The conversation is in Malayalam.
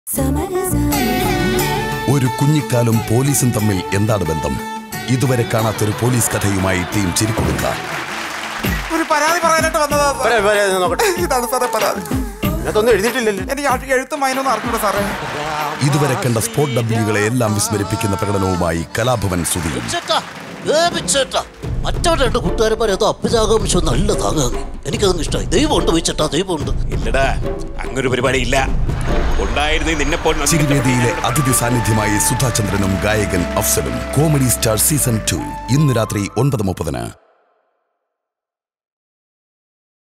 ഒരു കുഞ്ഞിക്കാലും പോലീസും തമ്മിൽ എന്താണ് ബന്ധം ഇതുവരെ കാണാത്തൊരു പോലീസ് കഥയുമായി ടീം ചിരിക്കൊടുക്ക ഒരു പരാതി പറയാനായിട്ട് വന്നതാ സാർ. വരാം, വരാം, ഇത് നോക്കട്ടെ ഇതാണ് സാറേ പരാതി ഇതിനകത്തൊന്നും എഴുതിയിട്ടില്ലല്ലോ എനിക്ക് ആ എഴുത്തും വായനൊന്നും അറിഞ്ഞൂടാ സാറേ ഇതുവരെ കണ്ട സ്പോട്ട് ഡബ്ല്യുകളെ എല്ലാം വിസ്മരിപ്പിക്കുന്ന പ്രകടനവുമായി കലാഭവൻ സുധി ചേട്ടാ ഏ ചേട്ടാ മറ്റവരുടെ രണ്ട് കൂട്ടുകാരന്മാരെ ഏതോ അപ്പിതാകാംശം നല്ല താങ്ങാങ്ങി എനിക്കതൊന്നും ഇഷ്ടമായി ദൈവമുണ്ട് വെച്ചേട്ടാ ദൈവമുണ്ട് ഇല്ലടാ അങ്ങൊരു പരിപാടി ഇല്ല ഉണ്ടായിരുന്നേ നിന്നെ പോലെ ചിരിവേദിയിലെ അതിഥി സാന്നിധ്യമായി സുധാചന്ദ്രനും ഗായകൻ അഫ്സലും കോമഡി സ്റ്റാർ സീസൺ ടു ഇന്ന് രാത്രി ഒൻപത് മുപ്പതിന്